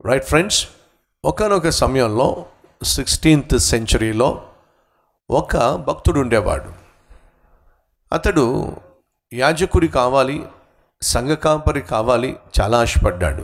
right friends ఒకనొక సమయంలో sixteenth సెంచరీలో ఒక భక్తుడు ఉండేవాడు అతడు యాజకుడి కావాలి సంఘకాంపరి కావాలి చాలా ఆశపడ్డాడు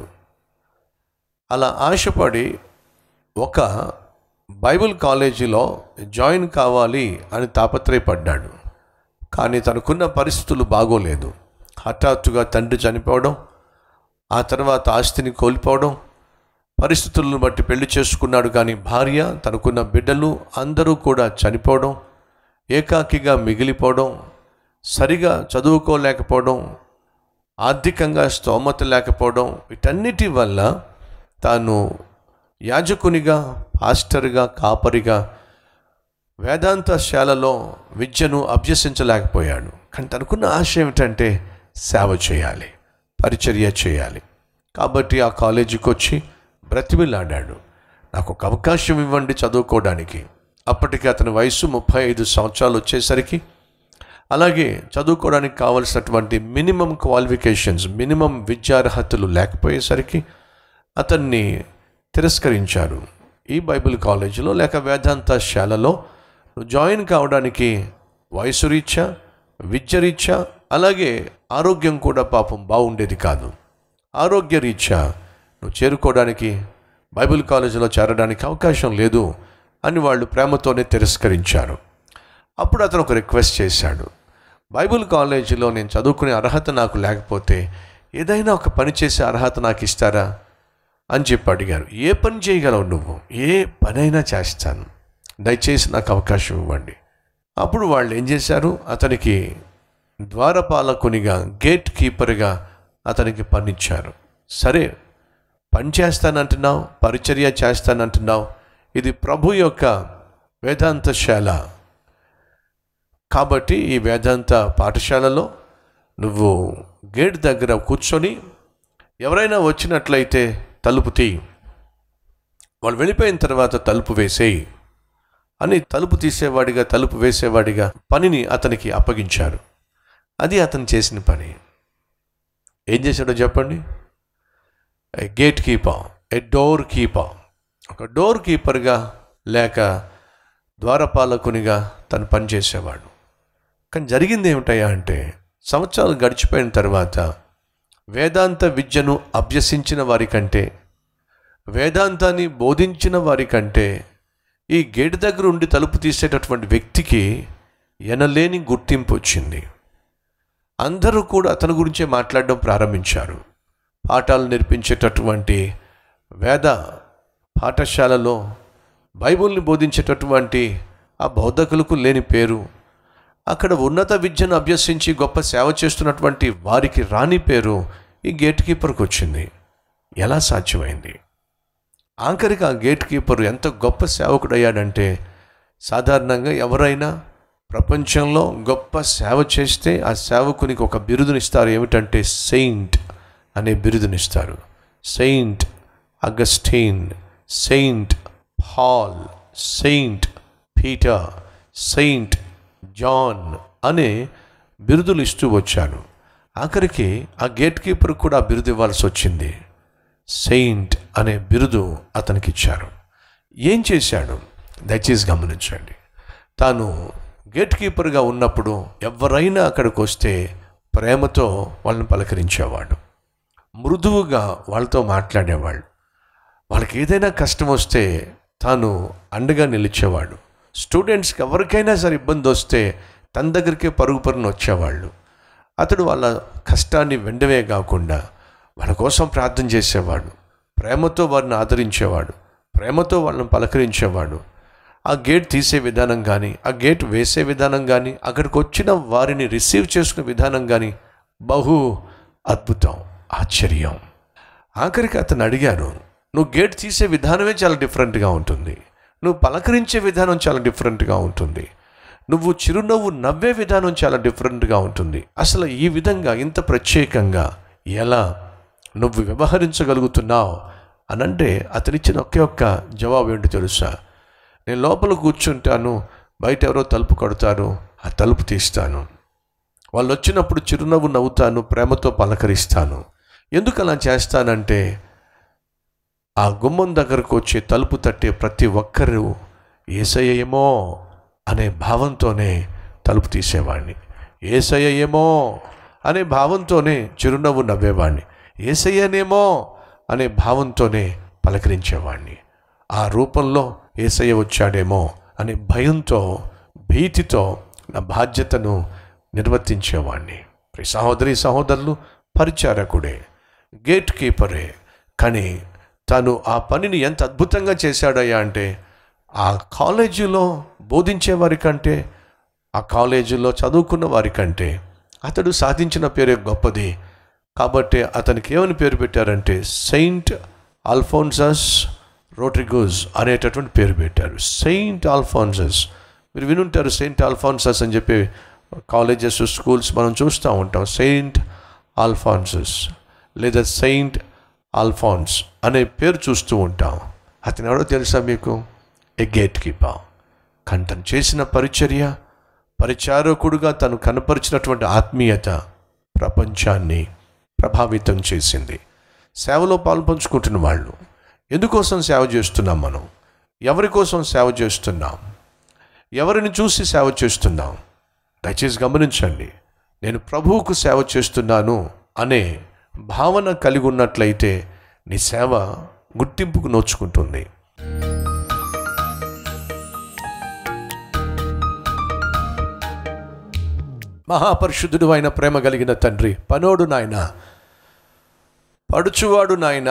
అలా ఆశపడి ఒక బైబిల్ కాలేజీలో జాయిన్ కావాలి అని తాపత్రయపడ్డాడు కానీ తనకున్న పరిస్థితులు బాగోలేదు హఠాత్తుగా తండ్రి చనిపోవడం ఆ తర్వాత ఆస్తిని కోల్పోవడం పరిస్థితులను బట్టి పెళ్లి చేసుకున్నాడు కానీ భార్య తనకున్న బిడ్డలు అందరూ కూడా చనిపోవడం ఏకాకిగా మిగిలిపోవడం సరిగా చదువుకోలేకపోవడం ఆర్థికంగా స్తోమత లేకపోవడం వీటన్నిటి వల్ల తాను యాజకునిగా పాస్టర్గా కాపరిగా వేదాంతశాలలో విద్యను అభ్యసించలేకపోయాడు కానీ తనకున్న ఆశ ఏమిటంటే సేవ చేయాలి పరిచర్య చేయాలి కాబట్టి ఆ కాలేజీకి వచ్చి బ్రతిమిలాడాడు నాకు ఒక అవకాశం ఇవ్వండి చదువుకోవడానికి అప్పటికి అతని వయసు ముప్పై ఐదు సంవత్సరాలు వచ్చేసరికి అలాగే చదువుకోవడానికి కావలసినటువంటి మినిమం క్వాలిఫికేషన్స్ మినిమం విద్యార్హతలు లేకపోయేసరికి అతన్ని తిరస్కరించారు ఈ బైబిల్ కాలేజీలో లేక వేదాంత శాలలో నువ్వు జాయిన్ కావడానికి వయసు రీత్యా విద్య రీత్యా అలాగే ఆరోగ్యం కూడా పాపం బాగుండేది కాదు ఆరోగ్య రీత్యా నువ్వు చేరుకోవడానికి బైబిల్ కాలేజీలో చేరడానికి అవకాశం లేదు అని వాళ్ళు ప్రేమతోనే తిరస్కరించారు అప్పుడు అతను ఒక రిక్వెస్ట్ చేశాడు బైబిల్ కాలేజీలో నేను చదువుకునే అర్హత నాకు లేకపోతే ఏదైనా ఒక పని చేసే అర్హత నాకు ఇస్తారా అని చెప్పి అడిగారు ఏ పని చేయగలవు నువ్వు ఏ పనైనా చేస్తాను దయచేసి నాకు అవకాశం ఇవ్వండి అప్పుడు వాళ్ళు ఏం చేశారు అతనికి ద్వారపాలకునిగా గేట్ కీపర్గా అతనికి పనిచ్చారు సరే పని చేస్తానంటున్నావు పరిచర్య చేస్తానంటున్నావు ఇది ప్రభు యొక్క వేదాంతశాల కాబట్టి ఈ వేదాంత పాఠశాలలో నువ్వు గేట్ దగ్గర కూర్చొని ఎవరైనా వచ్చినట్లయితే తలుపు తీయి వాళ్ళు వెళ్ళిపోయిన తర్వాత తలుపు వేసేయి అని తలుపు తీసేవాడిగా తలుపు వేసేవాడిగా పనిని అతనికి అప్పగించారు అది అతను చేసిన పని ఏం చేశాడో చెప్పండి a gate keeper a door keeper ఒక డోర్ కీపర్గా లేక ద్వారపాలకునిగా తను పనిచేసేవాడు కానీ జరిగింది ఏమిటయ్యా అంటే సంవత్సరాలు గడిచిపోయిన తర్వాత వేదాంత విద్యను అభ్యసించిన వారి కంటే వేదాంతాన్ని బోధించిన వారి కంటే ఈ గేటు దగ్గర ఉండి తలుపు తీసేటటువంటి వ్యక్తికి ఎనలేని గుర్తింపు వచ్చింది అందరూ కూడా అతని గురించే మాట్లాడడం ప్రారంభించారు పాఠాలు నేర్పించేటటువంటి వేద పాఠశాలలో బైబిల్ని బోధించేటటువంటి ఆ బౌద్ధకులకు లేని పేరు అక్కడ ఉన్నత విద్యను అభ్యసించి గొప్ప సేవ చేస్తున్నటువంటి వారికి రాని పేరు ఈ గేట్ కీపర్కి వచ్చింది ఎలా సాధ్యమైంది ఆఖరికి ఆ గేట్ కీపర్ ఎంత గొప్ప సేవకుడయ్యాడంటే సాధారణంగా ఎవరైనా ప్రపంచంలో గొప్ప సేవ చేస్తే ఆ సేవకునికి ఒక బిరుదునిస్తారు ఏమిటంటే సెయింట్ అనే బిరుదునిస్తారు saint Augustine saint Hall saint Peter saint John అనే బిరుదులు ఇస్తూ వచ్చాను ఆఖరికి ఆ గేట్ కీపర్ కూడా ఆ బిరుదు ఇవ్వాల్సి వచ్చింది సెయింట్ అనే బిరుదు అతనికి ఇచ్చారు ఏం చేశాడు దయచేసి గమనించండి తాను గేట్ కీపర్గా ఉన్నప్పుడు ఎవరైనా అక్కడికి వస్తే ప్రేమతో వాళ్ళని పలకరించేవాడు మృదువుగా వాళ్ళతో మాట్లాడేవాళ్ళు వాళ్ళకి ఏదైనా కష్టం వస్తే తాను అండగా నిలిచేవాడు స్టూడెంట్స్కి ఎవరికైనా సరే ఇబ్బంది వస్తే తన దగ్గరికే పరుగు పరుగున వచ్చేవాళ్ళు అతడు వాళ్ళ కష్టాన్ని వెండవే కాకుండా వాళ్ళ కోసం ప్రార్థన చేసేవాడు ప్రేమతో వారిని ఆదరించేవాడు ప్రేమతో వాళ్ళని పలకరించేవాడు ఆ గేట్ తీసే విధానం కానీ ఆ గేట్ వేసే విధానం కానీ అక్కడికి వచ్చిన వారిని రిసీవ్ చేసుకునే విధానం కానీ బహు అద్భుతం ఆశ్చర్యం ఆఖరికి అతను అడిగారు నువ్వు గేట్ తీసే విధానమే చాలా డిఫరెంట్గా ఉంటుంది నువ్వు పలకరించే విధానం చాలా డిఫరెంట్గా ఉంటుంది నువ్వు చిరునవ్వు నవ్వే విధానం చాలా డిఫరెంట్గా ఉంటుంది అసలు ఈ విధంగా ఇంత ప్రత్యేకంగా ఎలా నువ్వు వ్యవహరించగలుగుతున్నావు అనంటే అతనిచ్చిన ఒకే ఒక్క జవాబు ఏంటి తెలుసా నేను లోపల కూర్చుంటాను బయట ఎవరో తలుపు కొడతారు ఆ తలుపు తీస్తాను వాళ్ళు వచ్చినప్పుడు చిరునవ్వు నవ్వుతాను ప్రేమతో పలకరిస్తాను ఎందుకు అలా చేస్తానంటే ఆ గుమ్మం దగ్గరకు వచ్చి తలుపు తట్టే ప్రతి ఒక్కరూ ఏసయ్య ఏమో అనే భావంతోనే తలుపు తీసేవాడిని ఏసయ్య ఏమో అనే భావంతోనే చిరునవ్వు నవ్వేవాడిని ఏసయ్యనేమో అనే భావంతోనే పలకరించేవాడిని ఆ రూపంలో ఏసయ్య వచ్చాడేమో అనే భయంతో భీతితో నా బాధ్యతను నిర్వర్తించేవాడిని ప్రియ సహోదరి సహోదరులు పరిచారకుడే గేట్ కీపరే కానీ తను ఆ పనిని ఎంత అద్భుతంగా చేశాడయ్యా అంటే ఆ కాలేజీలో బోధించే వారి కంటే ఆ కాలేజీలో చదువుకున్న వారి కంటే అతడు సాధించిన పేరే గొప్పది కాబట్టి అతనికి ఏమని పేరు పెట్టారంటే సెయింట్ ఆల్ఫోన్సస్ రోట్రిగోజ్ అనేటటువంటి పేరు పెట్టారు సెయింట్ ఆల్ఫోన్సస్ మీరు వినుంటారు సెయింట్ ఆల్ఫాన్సస్ అని చెప్పి కాలేజెస్ స్కూల్స్ మనం చూస్తూ ఉంటాం సెయింట్ ఆల్ఫాన్సస్ లేదా సెయింట్ ఆల్ఫాన్స్ అనే పేరు చూస్తూ ఉంటాం అతను ఎవడో తెలుసా మీకు ఏ గేట్ కీపర్ కానీ తను చేసిన పరిచర్య పరిచారకుడుగా తను కనపరిచినటువంటి ఆత్మీయత ప్రపంచాన్ని ప్రభావితం చేసింది సేవలో పాల్పంచుకుంటున్న వాళ్ళు ఎందుకోసం సేవ చేస్తున్నాం మనం ఎవరి కోసం సేవ చేస్తున్నాం ఎవరిని చూసి సేవ చేస్తున్నాం దయచేసి గమనించండి నేను ప్రభువుకు సేవ చేస్తున్నాను అనే భావన కలిగి ఉన్నట్లయితే నీ సేవ గుర్తింపుకు నోచుకుంటుంది మహాపరిశుద్ధుడు అయిన ప్రేమ కలిగిన తండ్రి పనోడు నాయన పడుచువాడు నాయన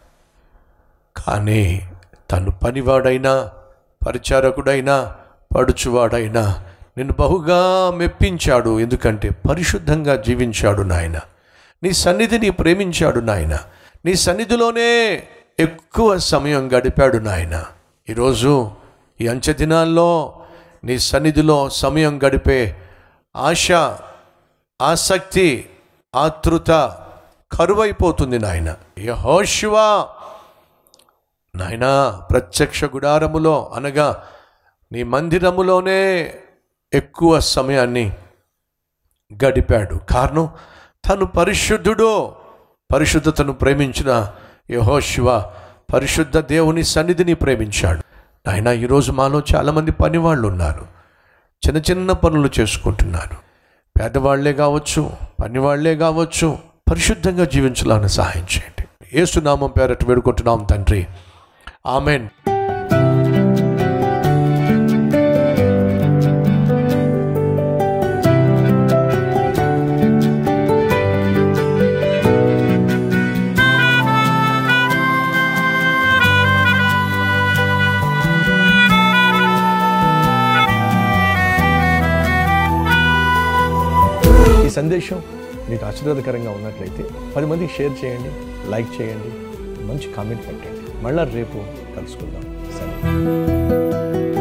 కానీ తను పనివాడైనా పరిచారకుడైనా పడుచువాడైనా నిన్ను బహుగా మెప్పించాడు ఎందుకంటే పరిశుద్ధంగా జీవించాడు నాయన నీ సన్నిధిని ప్రేమించాడు నాయన నీ సన్నిధిలోనే ఎక్కువ సమయం గడిపాడు నాయన ఈరోజు ఈ అంచె దినాల్లో నీ సన్నిధిలో సమయం గడిపే ఆశ ఆసక్తి ఆతృత కరువైపోతుంది నాయన యహోశివా నాయనా ప్రత్యక్ష గుడారములో అనగా నీ మందిరములోనే ఎక్కువ సమయాన్ని గడిపాడు కారణం తను పరిశుద్ధుడు పరిశుద్ధతను ప్రేమించిన యహోశివ పరిశుద్ధ దేవుని సన్నిధిని ప్రేమించాడు ఆయన ఈరోజు మాలో చాలామంది పనివాళ్ళు ఉన్నారు చిన్న చిన్న పనులు చేసుకుంటున్నారు పేదవాళ్లే కావచ్చు పనివాళ్లే కావచ్చు పరిశుద్ధంగా జీవించాలని సహాయం చేయండి ఏసునామం పేరట వేడుకుంటున్నాం తండ్రి ఆమెన్ ఈ సందేశం మీకు ఆశీర్వాదకరంగా ఉన్నట్లయితే పది మందికి షేర్ చేయండి లైక్ చేయండి మంచి కామెంట్ పెట్టండి మళ్ళా రేపు కలుసుకుందాం సరే